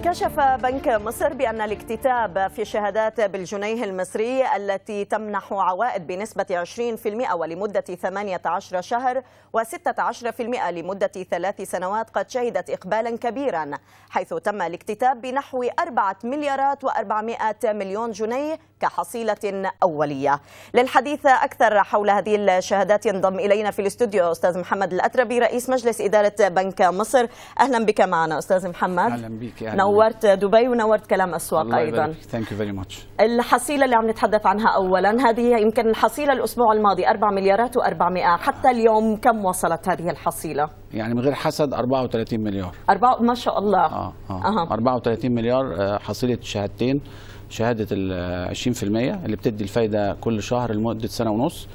كشف بنك مصر بأن الاكتتاب في شهادات بالجنيه المصري التي تمنح عوائد بنسبة 20% ولمدة 18 شهر و16% لمدة ثلاث سنوات قد شهدت إقبالا كبيرا حيث تم الاكتتاب بنحو 4 مليارات و400 مليون جنيه كحصيلة أولية للحديث أكثر حول هذه الشهادات ينضم إلينا في الاستوديو أستاذ محمد الأتربي رئيس مجلس إدارة بنك مصر أهلا بك معنا أستاذ محمد اهلا بيك أهلاً نورت دبي ونورت كلام أسواق أيضا ثانك يو فيري ماتش الحصيلة اللي عم نتحدث عنها أولا هذه يمكن الحصيلة الأسبوع الماضي 4 مليارات و400 حتى اليوم كم وصلت هذه الحصيلة يعني من غير حسد 34 مليار أربعة ما شاء الله اه اه أها. 34 مليار آه، حصيله شهادتين شهاده ال 20% اللي بتدي الفايده كل شهر لمده سنه ونص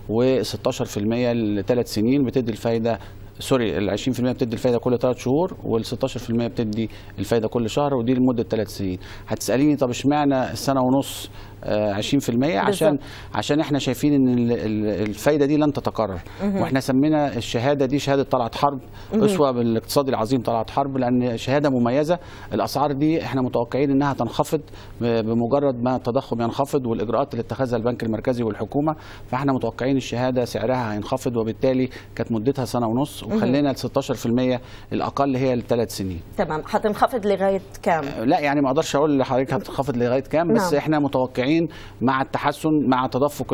و16% لثلاث سنين بتدي الفايده سوري ال 20% بتدي الفايده كل ثلاث شهور وال 16% بتدي الفايده كل شهر ودي لمده ثلاث سنين هتساليني طب اشمعنى السنه ونص آه، 20% عشان بالظبط. عشان احنا شايفين ان ال- ال- الفايده دي لن تتكرر واحنا سمينا الشهاده دي شهاده طلعت حرب اسوه بالاقتصاد العظيم طلعت حرب لان شهاده مميزه الاسعار دي احنا متوقعين انها تنخفض ب- بمجرد ما التضخم ينخفض والاجراءات اللي اتخذها البنك المركزي والحكومه فاحنا متوقعين الشهاده سعرها هينخفض وبالتالي كانت مدتها سنه ونص وخلينا ال 16% الاقل هي الثلاث سنين تمام حتنخفض لغاية كم لا يعني ما اقدرش اقول لحضرتك هتنخفض لغايه كام بس نعم. احنا متوقعين مع التحسن مع تدفق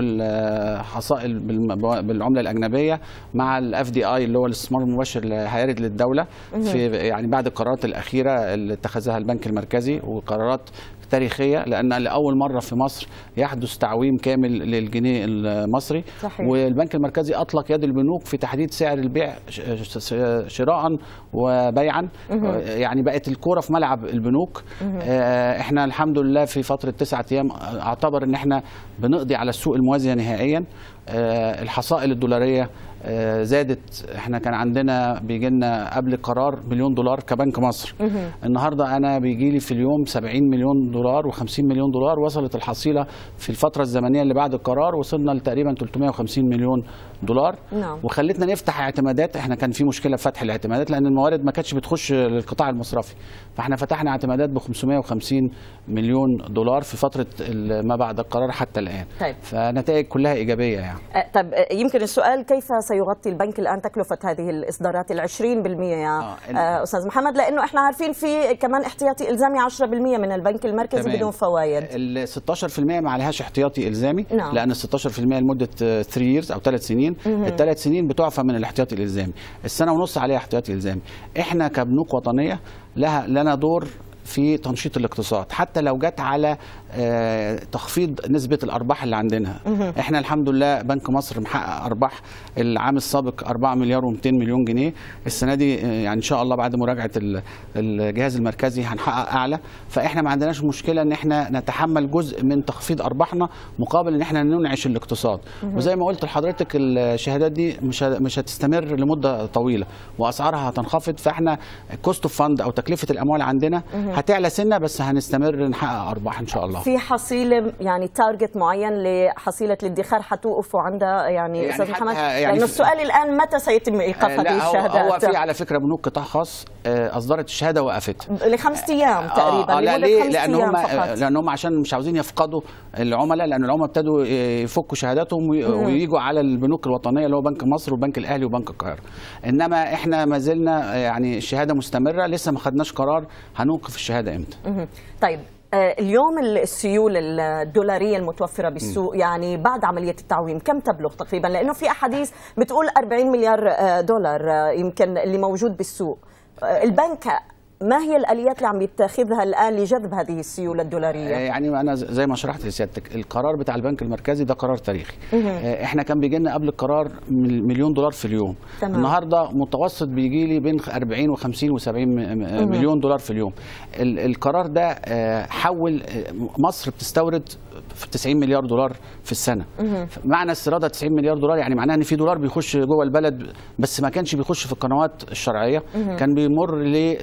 الحصائل بالم- بالعمله الاجنبيه مع الاف دي اي اللي هو الاستثمار المباشر اللي هيرد للدوله في يعني بعد القرارات الاخيره اللي اتخذها البنك المركزي وقرارات تاريخيه لان لاول مره في مصر يحدث تعويم كامل للجنيه المصري صحيح. والبنك المركزي اطلق يد البنوك في تحديد سعر البيع ش- ش- شراء وبيعا يعني بقت الكوره في ملعب البنوك آه، احنا الحمد لله في فتره تسعة ايام اعتبر ان احنا بنقضي على السوق الموازيه نهائيا آه، الحصائل الدولاريه آه، زادت احنا كان عندنا بيجي لنا قبل القرار مليون دولار كبنك مصر النهارده انا بيجي لي في اليوم 70 مليون دولار و50 مليون دولار وصلت الحصيله في الفتره الزمنيه اللي بعد القرار وصلنا لتقريبا 350 مليون دولار نعم. وخلتنا نفتح اعتمادات احنا كان في مشكله في فتح الاعتمادات لان الموارد ما كانتش بتخش للقطاع المصرفي فاحنا فتحنا اعتمادات ب 550 مليون دولار في فتره ال- ما بعد القرار حتى الان طيب. فنتائج كلها ايجابيه يعني أه، طب أه، يمكن السؤال كيف سيغطي البنك الان تكلفه هذه الاصدارات ال 20% يا آه، ال- آه، استاذ محمد لانه احنا عارفين في كمان احتياطي الزامي 10% من البنك المركزي تمام. بدون فوائد ال 16% ما عليهاش احتياطي الزامي نعم. لان ال 16% لمده 3 ييرز او 3 سنين الثلاث سنين بتعفى من الاحتياطي الالزامي السنه ونص عليها احتياطي الزامي احنا كبنوك وطنيه لها لنا دور في تنشيط الاقتصاد حتى لو جت على آه، تخفيض نسبة الأرباح اللي عندنا احنا الحمد لله بنك مصر محقق أرباح العام السابق 4 مليار و200 مليون جنيه السنة دي آه، يعني إن شاء الله بعد مراجعة ال- الجهاز المركزي هنحقق أعلى فاحنا ما عندناش مشكلة ان احنا نتحمل جزء من تخفيض أرباحنا مقابل ان احنا ننعش الاقتصاد وزي ما قلت لحضرتك الشهادات دي مش ه- مش هتستمر لمدة طويلة وأسعارها هتنخفض فاحنا كوست اوف فند أو تكلفة الأموال عندنا هتعلى سنة بس هنستمر نحقق أرباح إن شاء الله في حصيله يعني تارجت معين لحصيله الادخار حتوقفوا عندها يعني, يعني استاذ حتى محمد يعني لانه في- السؤال الان متى سيتم ايقاف آه، هذه لا هو, الشهادات هو في على فكرة بنوك قطاع خاص آه، أصدرت الشهادة وقفت لخمس ايام تقريبا آه آه لا لمدة ليه؟ خمس لان أيام هم فقط. لان هم عشان مش عاوزين يفقدوا العملاء لان العملاء ابتدوا يفكوا شهاداتهم وي- ويجوا على البنوك الوطنيه اللي هو بنك مصر والبنك الاهلي وبنك القاهره انما احنا ما زلنا يعني الشهاده مستمره لسه ما خدناش قرار هنوقف الشهاده امتى مهم. طيب آه، اليوم السيول الدولاريه المتوفره بالسوق يعني بعد عمليه التعويم كم تبلغ تقريبا لانه في احاديث بتقول 40 مليار آه، دولار آه، يمكن اللي موجود بالسوق آه، البنك ما هي الاليات اللي عم يتخذها الان لجذب هذه السيوله الدولاريه يعني انا ز- زي ما شرحت لسيادتك القرار بتاع البنك المركزي ده قرار تاريخي آه، احنا كان بيجي لنا قبل القرار مل- مليون دولار في اليوم تمام. النهارده متوسط بيجي لي بين 40 و50 و70 مليون دولار في اليوم ال- القرار ده آه، حول آه، مصر بتستورد في 90 مليار دولار في السنه معنى استيرادها 90 مليار دولار يعني معناها ان في دولار بيخش جوه البلد بس ما كانش بيخش في القنوات الشرعيه كان بيمر للسوق الموازي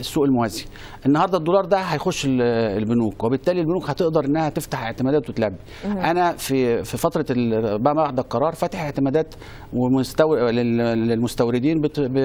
موازي النهارده الدولار ده هيخش ال- البنوك وبالتالي البنوك هتقدر انها تفتح اعتمادات وتلبي انا في في فتره ال- بعد القرار فاتح اعتمادات ومستو... لل- للمستوردين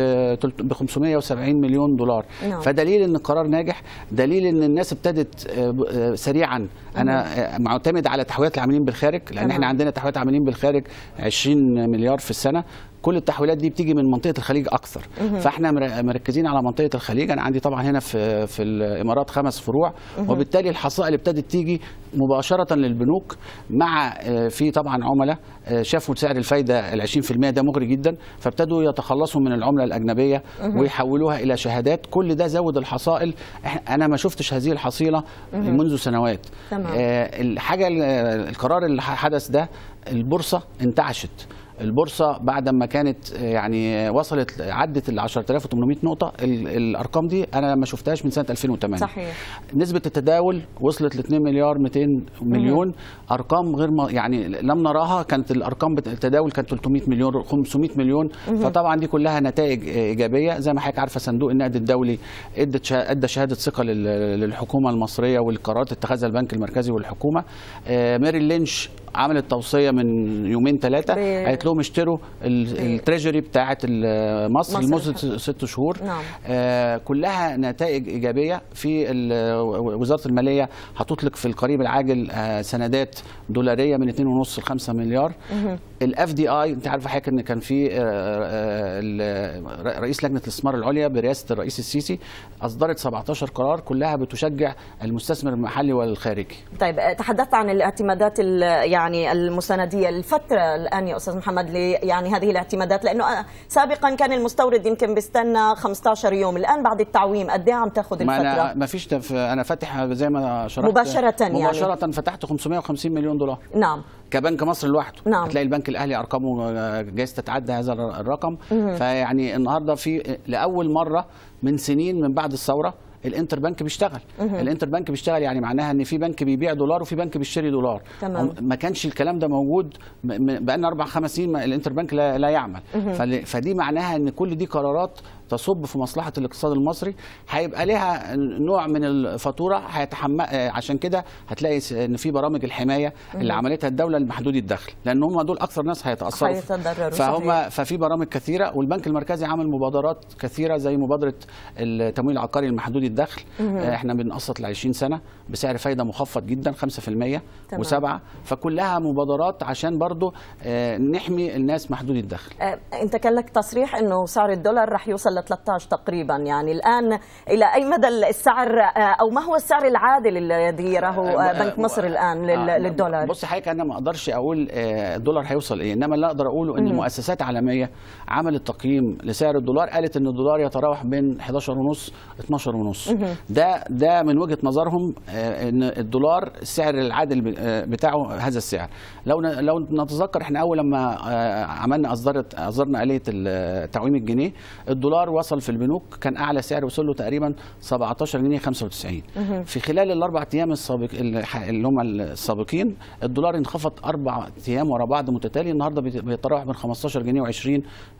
ب 570 مليون دولار نعم. فدليل ان القرار ناجح دليل ان الناس ابتدت آه، ب- آه، سريعا انا آه، معتمد على تحويلات العاملين بالخارج لان تمام. احنا عندنا تحويلات عاملين بالخارج 20 مليار في السنه كل التحويلات دي بتيجي من منطقه الخليج اكثر فاحنا مر- مركزين على منطقه الخليج انا عندي طبعا هنا في في الامارات خمس فروع وبالتالي الحصائل ابتدت تيجي مباشره للبنوك مع آه، في طبعا عملاء آه، شافوا سعر الفايده ال 20% ده مغري جدا فابتدوا يتخلصوا من العمله الاجنبيه ويحولوها الى شهادات كل ده زود الحصائل إحنا- انا ما شفتش هذه الحصيله منذ سنوات تمام. آه، الحاجه ال- القرار اللي حدث ده البورصه انتعشت البورصه بعد ما كانت آه، يعني وصلت عدت ال 10800 نقطه ال- الارقام دي انا ما شفتهاش من سنه 2008 صحيح نسبة التداول وصلت ل 2 مليار 200 مليون أرقام غير ما يعني لم نراها كانت الأرقام بت- التداول كانت 300 مليون 500 مليون فطبعا دي كلها نتائج إيجابية زي ما حضرتك عارفة صندوق النقد الدولي ادت شا- ادى شهادة ثقة لل- للحكومة المصرية والقرارات اتخذها البنك المركزي والحكومة آه، ميري لينش عملت توصية من يومين ثلاثة ب- قالت لهم اشتروا ال- التريجري بتاعة ال- مصر مصر. لمدة ست شهور نعم. آه، كلها نتائج ايجابيه في ال- وزاره الماليه هتطلق في القريب العاجل آه، سندات دولاريه من 2.5 ل 5 مليار الاف دي اي انت عارفه حضرتك ان كان في آه، آه، ال- رئيس لجنه الاستثمار العليا برئاسه الرئيس السيسي اصدرت 17 قرار كلها بتشجع المستثمر المحلي والخارجي طيب آه، تحدثت عن الاعتمادات ال- يعني المستنديه الفتره الان يا استاذ محمد ل يعني هذه الاعتمادات لانه آه، سابقا كان المستورد يمكن بيستنى 15 يوم الان بعد التعويم قد ايه عم تاخذ ما انا الفتره ما فيش تف... انا فاتح زي ما شرحت مباشرة يعني. مباشره فتحت 550 مليون دولار نعم كبنك مصر لوحده نعم. هتلاقي البنك الاهلي ارقامه آه، جايز تتعدى هذا الر- الرقم فيعني النهارده في لاول مره من سنين من بعد الثوره الانتر بنك بيشتغل الانتر بنك بيشتغل يعني معناها ان في بنك بيبيع دولار وفي بنك بيشتري دولار تمام. هم- ما كانش الكلام ده موجود بقى لنا اربع خمس سنين ما الانتر بنك لا, لا يعمل فل- فدي معناها ان كل دي قرارات تصب في مصلحه الاقتصاد المصري هيبقى لها نوع من الفاتوره هيتحمل آه، عشان كده هتلاقي س- ان في برامج الحمايه اللي عملتها الدوله لمحدودي الدخل لان هم دول اكثر ناس هيتاثروا هيتضرروا، فهم صحيح. ففي برامج كثيره والبنك المركزي عمل مبادرات كثيره زي مبادره التمويل العقاري المحدودي الدخل آه، احنا بنقسط ل 20 سنه بسعر فايده مخفض جدا 5% تمام. و7 فكلها مبادرات عشان برضو آه، نحمي الناس محدودي الدخل آه، انت كان لك تصريح انه سعر الدولار رح يوصل ل 13 تقريبا يعني الان الى اي مدى السعر آه، او ما هو السعر العادل الذي يراه آه، بنك مصر الان لل- آه، للدولار بص حضرتك انا ما اقدرش اقول آه، الدولار هيوصل ايه انما اللي اقدر اقوله ان مؤسسات عالميه عملت تقييم لسعر الدولار قالت ان الدولار يتراوح بين 11 ونص 12 ونص ده ده من وجهه نظرهم آه، ان الدولار السعر العادل ب- آه، بتاعه هذا السعر لو ن- لو نتذكر احنا اول لما آه، عملنا اصدرت اصدرنا اليه ال- تعويم الجنيه الدولار وصل في البنوك كان اعلى سعر وصل له تقريبا 17 جنيه 95 في خلال الاربع ايام السابق اللي هم السابقين الدولار انخفض اربع ايام ورا بعض متتالي النهارده بيت- بيتراوح بين 15 جنيه و20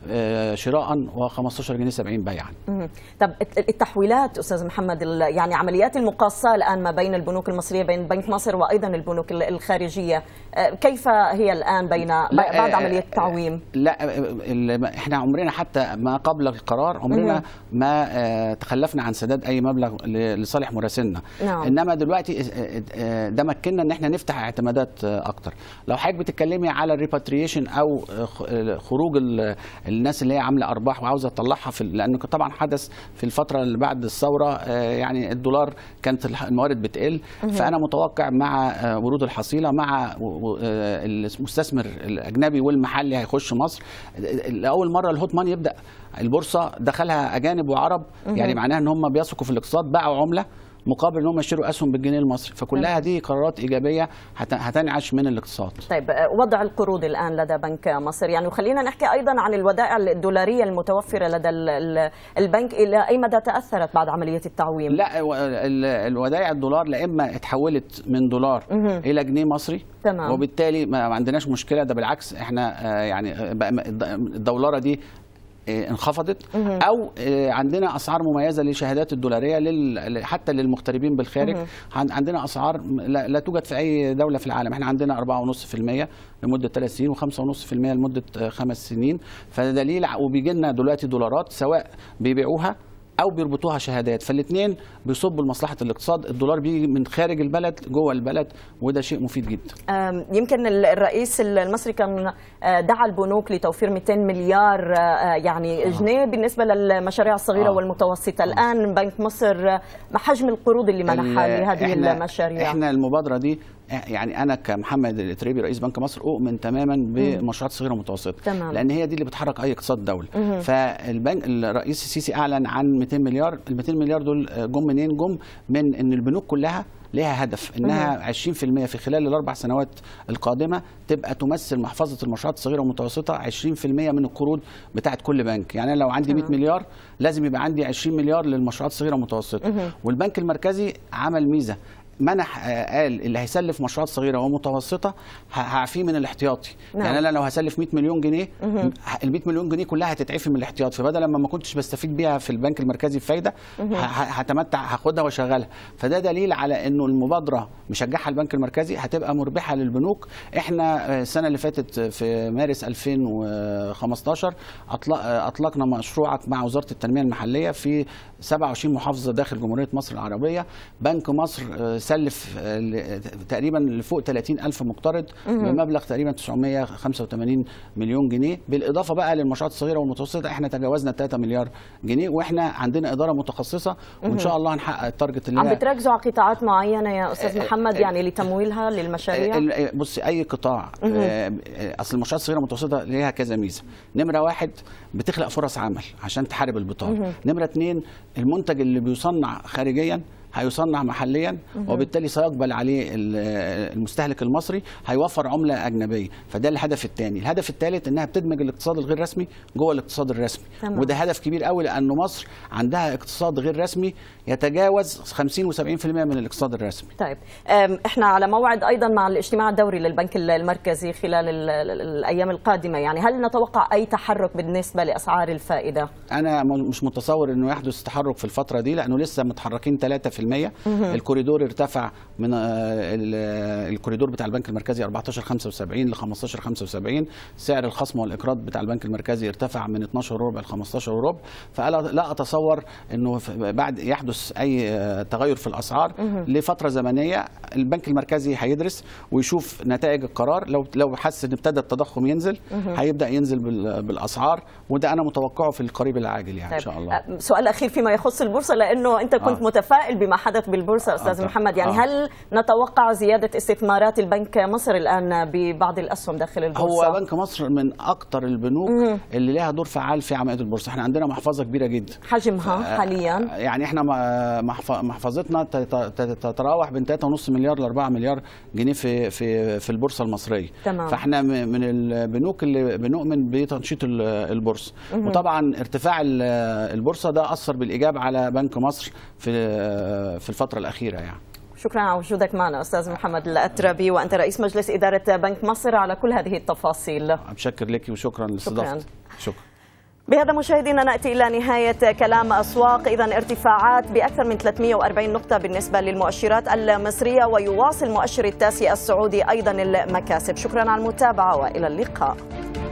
شراء و15 جنيه 70 بيعا مهم. طب الت- التحويلات استاذ محمد ال- يعني عمليات المقاصه الان ما بين البنوك المصريه بين بنك مصر وايضا البنوك ال- الخارجيه آه، كيف هي الان بين بعد آه، عمليه آه، التعويم لا آه، ال- احنا عمرنا حتى ما قبل القرار عمرنا ما آه، تخلفنا عن سداد اي مبلغ ل- لصالح مراسلنا نعم. انما دلوقتي آه، آه، ده مكننا ان احنا نفتح اعتمادات آه، اكتر لو حضرتك بتتكلمي على الريباتريشن او آه، خ- آه، خروج ال- الناس اللي هي عامله ارباح وعاوزه تطلعها في لانه طبعا حدث في الفتره اللي بعد الثوره آه، يعني الدولار كانت الح- الموارد بتقل فانا متوقع مع آه، ورود الحصيله مع و- و- آه، المستثمر الاجنبي والمحلي هيخش مصر لاول مره الهوت ماني يبدا البورصه دخلها اجانب وعرب يعني معناها ان هم بيثقوا في الاقتصاد باعوا عمله مقابل ان هم يشتروا اسهم بالجنيه المصري فكلها دي قرارات ايجابيه هت- هتنعش من الاقتصاد طيب آه، وضع القروض الان لدى بنك مصر يعني وخلينا نحكي ايضا عن الودائع الدولاريه المتوفره لدى ال- ال- البنك الى اي مدى تاثرت بعد عمليه التعويم لا و- ال- الودائع الدولار لا اما اتحولت من دولار الى جنيه مصري تمام. وبالتالي ما ما عندناش مشكله ده بالعكس احنا آه، يعني آه، بقى م- الد- الدولاره دي آه، انخفضت او آه، عندنا اسعار مميزه للشهادات الدولاريه لل... حتى للمغتربين بالخارج عن- عندنا اسعار م- لا, لا توجد في اي دوله في العالم احنا عندنا 4.5% لمده ثلاث سنين و5.5% لمده آه، خمس سنين فده دليل ع- وبيجي لنا دلوقتي دولارات سواء بيبيعوها او بيربطوها شهادات فالاثنين بيصبوا لمصلحه الاقتصاد الدولار بيجي من خارج البلد جوه البلد وده شيء مفيد جدا أم، يمكن ال- الرئيس المصري كان آه، دعا البنوك لتوفير 200 مليار آه، يعني جنيه بالنسبه للمشاريع الصغيره آه. والمتوسطه الان بنك مصر آه، ما حجم القروض اللي منحها ال- لهذه إحنا- المشاريع احنا المبادره دي يعني انا كمحمد الاتريبي رئيس بنك مصر اؤمن تماما بمشروعات صغيره ومتوسطه تمام. لان هي دي اللي بتحرك اي اقتصاد دوله فالبنك الرئيس السيسي اعلن عن 200 مليار ال 200 مليار دول جم منين جم من ان البنوك كلها لها هدف انها 20% في خلال الاربع سنوات القادمه تبقى تمثل محفظه المشروعات الصغيره والمتوسطه 20% من القروض بتاعت كل بنك يعني أنا لو عندي 100 مليار لازم يبقى عندي 20 مليار للمشروعات الصغيره والمتوسطه والبنك المركزي عمل ميزه منح آه، قال اللي هيسلف مشروعات صغيره ومتوسطه ه- هعفيه من الاحتياطي نعم. يعني انا لو هسلف 100 مليون جنيه ال 100 مليون جنيه كلها هتتعفي من الاحتياط فبدل لما ما كنتش بستفيد بيها في البنك المركزي بفايده ه- ه- هتمتع هاخدها واشغلها فده دليل على انه المبادره مشجعها البنك المركزي هتبقى مربحه للبنوك احنا آه، السنه اللي فاتت آه، في مارس 2015 أطلق آه، اطلقنا مشروع مع وزاره التنميه المحليه في 27 محافظه داخل جمهوريه مصر العربيه بنك مصر آه، سلف آه، ل- تقريبا لفوق 30 الف مقترض بمبلغ تقريبا 985 مليون جنيه بالاضافه بقى للمشروعات الصغيره والمتوسطه احنا تجاوزنا 3 مليار جنيه واحنا عندنا اداره متخصصه وان شاء الله هنحقق التارجت اللي عم هي بتركزوا على قطاعات معينه يا استاذ محمد يعني لتمويلها للمشاريع ال- بصي اي قطاع آه، اصل المشروعات الصغيره والمتوسطه ليها كذا ميزه نمره واحد بتخلق فرص عمل عشان تحارب البطاله نمره اتنين المنتج اللي بيصنع خارجيا هيصنع محليا وبالتالي سيقبل عليه ال- المستهلك المصري هيوفر عمله اجنبيه فده الهدف الثاني الهدف الثالث انها بتدمج الاقتصاد الغير رسمي جوه الاقتصاد الرسمي تمام. وده هدف كبير قوي لانه مصر عندها اقتصاد غير رسمي يتجاوز 50 و70% من الاقتصاد الرسمي طيب أم، احنا على موعد ايضا مع الاجتماع الدوري للبنك المركزي خلال ال- ال- الايام القادمه يعني هل نتوقع اي تحرك بالنسبه لاسعار الفائده انا م- مش متصور انه يحدث تحرك في الفتره دي لانه لسه متحركين 3% الكوريدور ارتفع من آه، ال- الكوريدور بتاع البنك المركزي 14 75 ل 15 75 سعر الخصم والاقراض بتاع البنك المركزي ارتفع من 12 وربع ل 15 وربع فانا لا اتصور انه ف- بعد يحدث اي آه، تغير في الاسعار لفتره زمنيه البنك المركزي هيدرس ويشوف نتائج القرار لو لو حس ان ابتدى التضخم ينزل هيبدا ينزل بال- بالاسعار وده انا متوقعه في القريب العاجل يعني ان شاء الله أه، سؤال اخير فيما يخص البورصه لانه انت كنت آه. متفائل بما حدث بالبورصه استاذ آه. محمد يعني آه. هل نتوقع زياده استثمارات البنك مصر الان ببعض الاسهم داخل البورصه هو بنك مصر من اكتر البنوك اللي لها دور فعال في عمليه البورصه احنا عندنا محفظه كبيره جدا حجمها حاليا يعني احنا م- محف- محفظتنا تت- تت- تتراوح بين 3.5 مليار ل 4 مليار جنيه في في في البورصه المصريه تمام. فاحنا م- من البنوك اللي بنؤمن بتنشيط ال- البورصه وطبعا ارتفاع ال- البورصه ده اثر بالايجاب على بنك مصر في في الفتره الاخيره يعني شكرا على وجودك معنا استاذ محمد الاتربي وانت رئيس مجلس اداره بنك مصر على كل هذه التفاصيل متشكر لك وشكرا لاستضافتك شكرا بهذا مشاهدينا ناتي الى نهايه كلام اسواق اذا ارتفاعات باكثر من 340 نقطه بالنسبه للمؤشرات المصريه ويواصل مؤشر التاسي السعودي ايضا المكاسب شكرا على المتابعه والى اللقاء